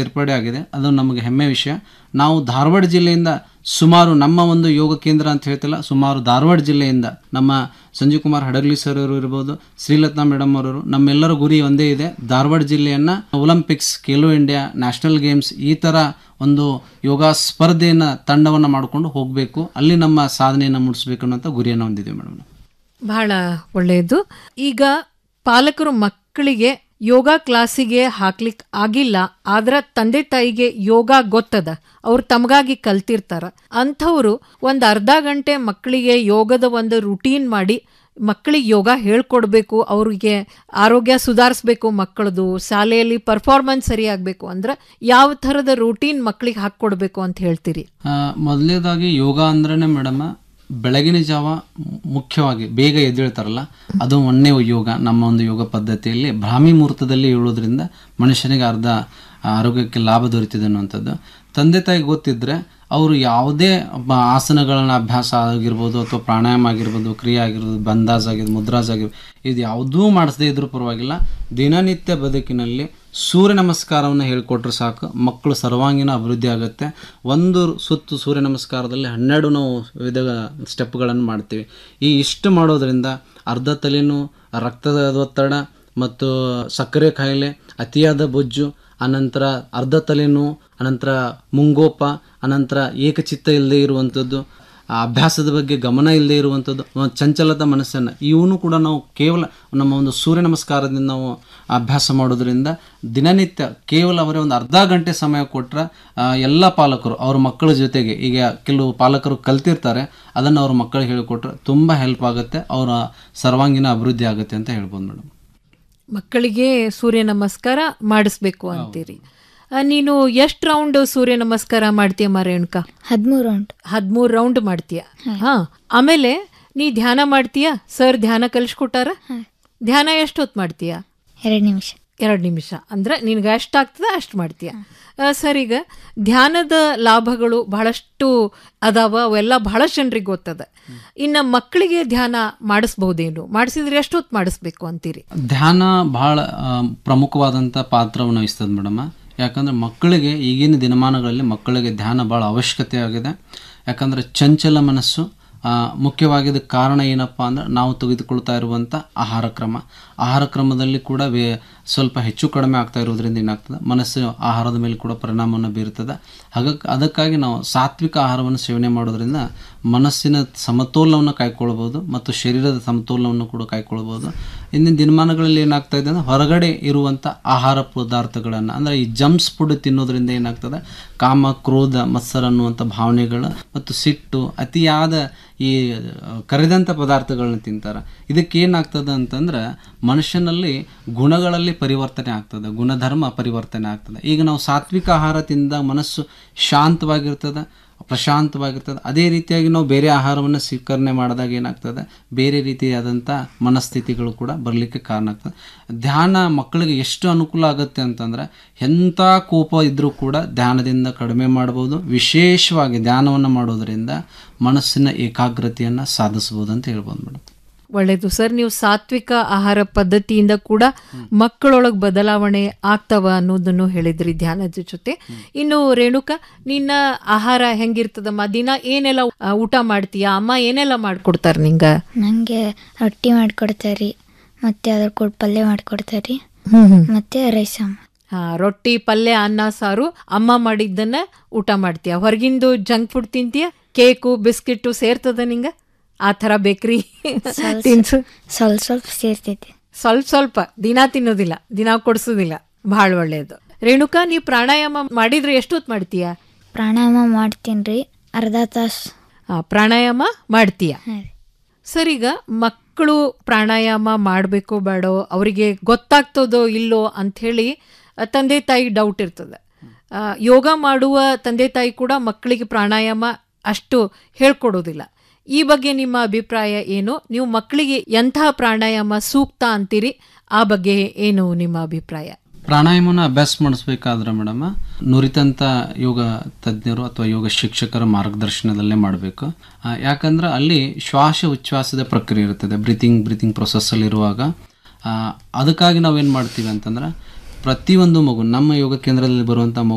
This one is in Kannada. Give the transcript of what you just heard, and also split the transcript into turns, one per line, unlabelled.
ಸೇರ್ಪಡೆ ಆಗಿದೆ ಅದು ನಮಗೆ ಹೆಮ್ಮೆ ವಿಷಯ ನಾವು ಧಾರವಾಡ ಜಿಲ್ಲೆಯಿಂದ ಸುಮಾರು ನಮ್ಮ ಒಂದು ಯೋಗ ಕೇಂದ್ರ ಅಂತ ಹೇಳ್ತಿಲ್ಲ ಸುಮಾರು ಧಾರವಾಡ ಜಿಲ್ಲೆಯಿಂದ ನಮ್ಮ ಸಂಜೀವ್ ಕುಮಾರ್ ಹಡಗ್ಲಿ ಸರ್ ಅವರು ಇರ್ಬೋದು ಶ್ರೀಲತಾ ಮೇಡಮ್ ಅವರು ನಮ್ಮೆಲ್ಲರ ಗುರಿ ಒಂದೇ ಇದೆ ಧಾರವಾಡ ಜಿಲ್ಲೆಯನ್ನು Olympics Khelo India national games ಈ ಥರ ಒಂದು ಯೋಗ ಸ್ಪರ್ಧೆಯನ್ನು ತಂಡವನ್ನು ಮಾಡಿಕೊಂಡು ಹೋಗಬೇಕು ಅಲ್ಲಿ ನಮ್ಮ ಸಾಧನೆಯನ್ನು ಮೂಡಿಸ್ಬೇಕು ಅನ್ನೋಂಥ ಗುರಿಯನ್ನು ಹೊಂದಿದ್ದೀವಿ ಮೇಡಮ್
ಬಹಳ ಒಳ್ಳೆಯದು ಈಗ ಪಾಲಕರು ಮಕ್ಕಳಿಗೆ ಯೋಗ ಕ್ಲಾಸಿಗೆ ಹಾಕ್ಲಿಕ್ಕೆ ಆಗಿಲ್ಲ ಆದ್ರ ತಂದೆ ತಾಯಿಗೆ ಯೋಗ ಗೊತ್ತದ ಅವ್ರು ತಮಗಾಗಿ ಕಲ್ತಿರ್ತಾರ ಅಂಥವ್ರು ಒಂದು ಅರ್ಧ ಗಂಟೆ ಮಕ್ಕಳಿಗೆ ಯೋಗದ ಒಂದು ರುಟೀನ್ ಮಾಡಿ ಮಕ್ಕಳಿಗೆ ಯೋಗ ಹೇಳ್ಕೊಡ್ಬೇಕು ಅವ್ರಿಗೆ ಆರೋಗ್ಯ ಸುಧಾರಿಸ್ಬೇಕು ಮಕ್ಕಳದು ಶಾಲೆಯಲ್ಲಿ ಪರ್ಫಾರ್ಮೆನ್ಸ್ ಸರಿಯಾಗಬೇಕು ಅಂದ್ರೆ ಯಾವ ಥರದ ರೂಟೀನ್ ಮಕ್ಕಳಿಗೆ ಹಾಕ್ಕೊಡ್ಬೇಕು ಅಂತ ಹೇಳ್ತೀರಿ
ಆ, ಮೊದಲನೇದಾಗಿ ಯೋಗ ಅಂದ್ರೇ ಮೇಡಮ್ ಬೆಳಗಿನ ಜಾವ ಮುಖ್ಯವಾಗಿ ಬೇಗ ಎದ್ದೇಳ್ತಾರಲ್ಲ ಅದು ಒಂದೇ ಯೋಗ ನಮ್ಮ ಒಂದು ಯೋಗ ಪದ್ಧತಿಯಲ್ಲಿ ಬ್ರಾಹ್ಮಿ ಮುಹೂರ್ತದಲ್ಲಿ ಏಳೋದ್ರಿಂದ ಮನುಷ್ಯನಿಗೆ ಅರ್ಧ ಆರೋಗ್ಯಕ್ಕೆ ಲಾಭ ದೊರೀತಿದೆ ಅನ್ನುವಂಥದ್ದು ತಂದೆ ತಾಯಿ ಗೊತ್ತಿದ್ರೆ ಅವರು ಯಾವುದೇ ಬ- ಆಸನಗಳನ್ನ ಅಭ್ಯಾಸ ಆಗಿರ್ಬೋದು ಅಥವಾ ಪ್ರಾಣಾಯಾಮ ಆಗಿರ್ಬೋದು ಕ್ರಿಯೆ ಆಗಿರ್ಬೋದು ಬಂದಾಜ್ ಆಗಿರ್ಬೋದು ಮುದ್ರಾಜ್ ಆಗಿರ್ಬೋದು ಇದು ಯಾವುದೂ ಮಾಡಿಸದೇ ಇದ್ರೂ ಪರವಾಗಿಲ್ಲ ದಿನನಿತ್ಯ ಬದುಕಿನಲ್ಲಿ ಸೂರ್ಯ ನಮಸ್ಕಾರವನ್ನು ಹೇಳಿಕೊಟ್ರೆ ಸಾಕು ಮಕ್ಕಳು ಸರ್ವಾಂಗೀಣ ಅಭಿವೃದ್ಧಿ ಆಗುತ್ತೆ ಒಂದು ಸುತ್ತು ಸೂರ್ಯ ನಮಸ್ಕಾರದಲ್ಲಿ ಹನ್ನೆರಡು ನಾವು ವಿವಿಧ ಸ್ಟೆಪ್ಗಳನ್ನು ಮಾಡ್ತೀವಿ ಈ ಇಷ್ಟು ಮಾಡೋದ್ರಿಂದ ಅರ್ಧ ತಲೆನೂ ರಕ್ತದ ಒತ್ತಡ ಮತ್ತು ಸಕ್ಕರೆ ಕಾಯಿಲೆ ಅತಿಯಾದ ಬೊಜ್ಜು ಅನಂತರ ಅರ್ಧ ತಲೆನೋವು ಅನಂತರ ಮುಂಗೋಪ ಅನಂತರ ಏಕಚಿತ್ತ ಇಲ್ಲದೆ ಇರುವಂಥದ್ದು ಆ ಅಭ್ಯಾಸದ ಬಗ್ಗೆ ಗಮನ ಇಲ್ಲದೆ ಇರುವಂಥದ್ದು ಒಂದು ಚಂಚಲತ ಮನಸ್ಸನ್ನು ಇವನು ಕೂಡ ನಾವು ಕೇವಲ ನಮ್ಮ ಒಂದು ಸೂರ್ಯ ನಮಸ್ಕಾರದಿಂದ ನಾವು ಅಭ್ಯಾಸ ಮಾಡೋದ್ರಿಂದ ದಿನನಿತ್ಯ ಕೇವಲ ಅವರೇ ಒಂದು ಅರ್ಧ ಗಂಟೆ ಸಮಯ ಕೊಟ್ಟರೆ ಎಲ್ಲ ಪಾಲಕರು ಅವ್ರ ಮಕ್ಕಳ ಜೊತೆಗೆ ಈಗ ಕೆಲವು ಪಾಲಕರು ಕಲ್ತಿರ್ತಾರೆ ಅದನ್ನು ಅವ್ರ ಮಕ್ಕಳಿಗೆ ಹೇಳಿಕೊಟ್ರೆ ತುಂಬ ಹೆಲ್ಪ್ ಆಗುತ್ತೆ ಅವರ ಸರ್ವಾಂಗೀಣ ಅಭಿವೃದ್ಧಿ ಆಗುತ್ತೆ ಅಂತ ಹೇಳ್ಬೋದು ಮೇಡಮ್
ಮಕ್ಕಳಿಗೆ ಸೂರ್ಯ ನಮಸ್ಕಾರ ಮಾಡಿಸ್ಬೇಕು ಅಂತೀರಿ ಆ, ನೀನು ಎಷ್ಟು ರೌಂಡ್ ಸೂರ್ಯ ನಮಸ್ಕಾರ ಮಾಡ್ತೀಯಮ್ಮ ರೇಣುಕಾ
ಹದಿಮೂರು ರೌಂಡ್
ಹದಿಮೂರು ರೌಂಡ್ ಮಾಡ್ತೀಯ ಹಾ ಆಮೇಲೆ ನೀ ಧ್ಯಾನ ಮಾಡ್ತೀಯ ಸರ್ ಧ್ಯಾನ ಕಲಿಸ್ಕೊಟ್ಟಾರ ಧ್ಯಾನ ಎಷ್ಟು ಹೊತ್ತು ಮಾಡ್ತೀಯ
ಎರಡು ನಿಮಿಷ
ಎರಡು ನಿಮಿಷ ಅಂದ್ರೆ ನಿನ್ಗೆ ಎಷ್ಟಾಗ್ತದೆ ಅಷ್ಟು ಮಾಡ್ತೀಯ ಆ, ಸರ್ ಈಗ ಧ್ಯಾನದ ಲಾಭಗಳು ಬಹಳಷ್ಟು ಅದಾವ ಅವೆಲ್ಲ ಬಹಳ ಜನರಿಗೆ ಗೊತ್ತದ ಇನ್ನು ಮಕ್ಕಳಿಗೆ ಧ್ಯಾನ ಮಾಡಿಸ್ಬಹುದೇನು ಮಾಡಿಸಿದ್ರೆ ಎಷ್ಟೊತ್ತು ಮಾಡಿಸ್ಬೇಕು ಅಂತೀರಿ
ಧ್ಯಾನ ಬಹಳ ಆ, ಪ್ರಮುಖವಾದಂಥ ಪಾತ್ರವನ್ನು ವಹಿಸ್ತದೆ ಮೇಡಮ್ ಯಾಕಂದರೆ ಮಕ್ಕಳಿಗೆ ಈಗಿನ ದಿನಮಾನಗಳಲ್ಲಿ ಮಕ್ಕಳಿಗೆ ಧ್ಯಾನ ಭಾಳ ಅವಶ್ಯಕತೆ ಆಗಿದೆ ಯಾಕಂದರೆ ಚಂಚಲ ಮನಸ್ಸು ಆ, ಮುಖ್ಯವಾಗಿ ಇದಕ್ಕೆ ಕಾರಣ ಏನಪ್ಪ ಅಂದ್ರೆ ನಾವು ತೆಗೆದುಕೊಳ್ತಾ ಇರುವಂಥ ಆಹಾರ ಕ್ರಮ ಆಹಾರ ಕ್ರಮದಲ್ಲಿ ಕೂಡ ವೇ ಸ್ವಲ್ಪ ಹೆಚ್ಚು ಕಡಿಮೆ ಆಗ್ತಾ ಇರೋದ್ರಿಂದ ಏನಾಗ್ತದೆ ಮನಸ್ಸು ಆಹಾರದ ಮೇಲೆ ಕೂಡ ಪರಿಣಾಮವನ್ನು ಬೀರುತ್ತದೆ ಹಾಗಾಗಿ ಅದಕ್ಕಾಗಿ ನಾವು ಸಾತ್ವಿಕ ಆಹಾರವನ್ನು ಸೇವನೆ ಮಾಡೋದ್ರಿಂದ ಮನಸ್ಸಿನ ಸಮತೋಲನವನ್ನು ಕಾಯ್ಕೊಳ್ಬೋದು ಮತ್ತು ಶರೀರದ ಸಮತೋಲನವನ್ನು ಕೂಡ ಕಾಯ್ಕೊಳ್ಬೋದು ಇಂದಿನ ದಿನಮಾನಗಳಲ್ಲಿ ಏನಾಗ್ತಾ ಇದೆ ಅಂದರೆ ಹೊರಗಡೆ ಇರುವಂಥ ಆಹಾರ ಪದಾರ್ಥಗಳನ್ನು ಅಂದರೆ ಈ ಜಂಪ್ಸ್ ಫುಡ್ ತಿನ್ನೋದ್ರಿಂದ ಏನಾಗ್ತದೆ ಕಾಮ ಕ್ರೋಧ ಮತ್ಸರ ಅನ್ನುವಂಥ ಭಾವನೆಗಳು ಮತ್ತು ಸಿಟ್ಟು ಅತಿಯಾದ ಈ ಆ, ಕರೆದಂಥ ಪದಾರ್ಥಗಳನ್ನ ತಿಂತಾರೆ ಇದಕ್ಕೆ ಏನಾಗ್ತದೆ ಅಂತಂದ್ರೆ ಮನುಷ್ಯನಲ್ಲಿ ಗುಣಗಳಲ್ಲಿ ಪರಿವರ್ತನೆ ಆಗ್ತದೆ ಗುಣಧರ್ಮ ಪರಿವರ್ತನೆ ಆಗ್ತದೆ ಈಗ ನಾವು ಸಾತ್ವಿಕ ಆಹಾರ ತಿಂದಾಗ ಮನಸ್ಸು ಶಾಂತವಾಗಿರ್ತದೆ ಪ್ರಶಾಂತವಾಗಿರ್ತದೆ ಅದೇ ರೀತಿಯಾಗಿ ನಾವು ಬೇರೆ ಆಹಾರವನ್ನು ಸ್ವೀಕರಣೆ ಮಾಡಿದಾಗ ಏನಾಗ್ತದೆ ಬೇರೆ ರೀತಿಯಾದಂಥ ಮನಸ್ಥಿತಿಗಳು ಕೂಡ ಬರಲಿಕ್ಕೆ ಕಾರಣ ಆಗ್ತದೆ ಧ್ಯಾನ ಮಕ್ಕಳಿಗೆ ಎಷ್ಟು ಅನುಕೂಲ ಆಗುತ್ತೆ ಅಂತಂದರೆ ಎಂಥ ಕೋಪ ಇದ್ದರೂ ಕೂಡ ಧ್ಯಾನದಿಂದ ಕಡಿಮೆ ಮಾಡ್ಬೋದು ವಿಶೇಷವಾಗಿ ಧ್ಯಾನವನ್ನು ಮಾಡೋದರಿಂದ ಮನಸ್ಸಿನ ಏಕಾಗ್ರತೆಯನ್ನು ಸಾಧಿಸ್ಬೋದು ಅಂತ ಹೇಳ್ಬೋದು ಮೇಡಮ್
ಒಳ್ಳೇದು ಸರ್ ನೀವು ಸಾತ್ವಿಕ ಆಹಾರ ಪದ್ಧತಿಯಿಂದ ಕೂಡ ಮಕ್ಕಳೊಳಗೆ ಬದಲಾವಣೆ ಆಗ್ತವ ಅನ್ನೋದನ್ನು ಹೇಳಿದ್ರಿ ಧ್ಯಾನದ ಜೊತೆ ಇನ್ನು ರೇಣುಕ ನಿನ್ನ ಆಹಾರ ಹೆಂಗಿರ್ತದಮ್ಮ ದಿನ ಏನೆಲ್ಲ ಆ, ಊಟ ಮಾಡ್ತೀಯ ಅಮ್ಮ ಏನೆಲ್ಲ ಮಾಡ್ಕೊಡ್ತಾರೆ ನಿಂಗ
ನನಗೆ ರೊಟ್ಟಿ ಮಾಡಿಕೊಡ್ತಾರೆ ಮತ್ತು ಅದ್ರ ಕೂಡ ಪಲ್ಯ ಮಾಡಿಕೊಡ್ತಾರೆ ಮತ್ತು ರೈಸ್ ಸಾಂಬಾರ್
ಹಾ ರೊಟ್ಟಿ ಪಲ್ಯ ಅನ್ನ ಸಾರು ಅಮ್ಮ ಮಾಡಿದ್ದನ್ನ ಊಟ ಮಾಡ್ತೀಯ ಹೊರಗಿಂದು ಜಂಕ್ ಫುಡ್ ತಿಂತೀಯ ಕೇಕು ಬಿಸ್ಕಿಟ್ಟು ಸೇರ್ತದ ನಿಂಗ ಆ ಥರ ಬೇಕ್ರಿ ತಿನ್ಸು
ಸ್ವಲ್ಪ ಸ್ವಲ್ಪ ಸೇರ್ತೈತಿ
ಸ್ವಲ್ಪ ಸ್ವಲ್ಪ ದಿನ ತಿನ್ನೋದಿಲ್ಲ ದಿನ ಕೊಡ್ಸೋದಿಲ್ಲ ಬಹಳ ಒಳ್ಳೆಯದು ರೇಣುಕಾ ನೀವು ಪ್ರಾಣಾಯಾಮ ಮಾಡಿದ್ರೆ ಎಷ್ಟೊತ್ತು ಮಾಡ್ತೀಯ
ಪ್ರಾಣಾಯಾಮ ಮಾಡ್ತೀನಿ ರೀ ಅರ್ಧ ತಾಸು
ಆ, ಪ್ರಾಣಾಯಾಮ ಮಾಡ್ತೀಯ
ಹಾಂ ರೀ
ಸರ್ ಈಗ ಮಕ್ಕಳು ಪ್ರಾಣಾಯಾಮ ಮಾಡಬೇಕೋ ಬೇಡೋ ಅವರಿಗೆ ಗೊತ್ತಾಗ್ತದೋ ಇಲ್ಲೋ ಅಂಥೇಳಿ ಆ, ತಂದೆ ತಾಯಿ ಡೌಟ್ ಇರ್ತದೆ ಆ, ಯೋಗ ಮಾಡುವ ತಂದೆ ತಾಯಿ ಕೂಡ ಮಕ್ಕಳಿಗೆ ಪ್ರಾಣಾಯಾಮ ಅಷ್ಟು ಹೇಳ್ಕೊಡೋದಿಲ್ಲ ಈ ಬಗ್ಗೆ ನಿಮ್ಮ ಅಭಿಪ್ರಾಯ ಏನು ನೀವು ಮಕ್ಕಳಿಗೆ ಎಂತಹ ಪ್ರಾಣಾಯಾಮ ಸೂಕ್ತ ಅಂತೀರಿ ಆ ಬಗ್ಗೆ ಏನು ನಿಮ್ಮ ಅಭಿಪ್ರಾಯ
ಪ್ರಾಣಾಯಾಮನ ಅಭ್ಯಾಸ ಮಾಡಿಸ್ಬೇಕಾದ್ರೆ ಮೇಡಮ್ ನುರಿತಂಥ ಯೋಗ ತಜ್ಞರು ಅಥವಾ ಯೋಗ ಶಿಕ್ಷಕರ ಮಾರ್ಗದರ್ಶನದಲ್ಲೇ ಮಾಡಬೇಕು ಯಾಕಂದ್ರೆ ಅಲ್ಲಿ ಶ್ವಾಸ ಉಚ್ಛ್ವಾಸದ ಪ್ರಕ್ರಿಯೆ ಇರ್ತದೆ ಬ್ರೀತಿಂಗ್ ಬ್ರೀತಿಂಗ್ ಪ್ರೊಸೆಸ್ಸಲ್ಲಿರುವಾಗ ಅದಕ್ಕಾಗಿ ನಾವೇನು ಮಾಡ್ತೀವಿ ಅಂತಂದ್ರೆ ಪ್ರತಿಯೊಂದು ಮಗು ನಮ್ಮ ಯೋಗ ಕೇಂದ್ರದಲ್ಲಿ ಬರುವಂಥ ಮಗು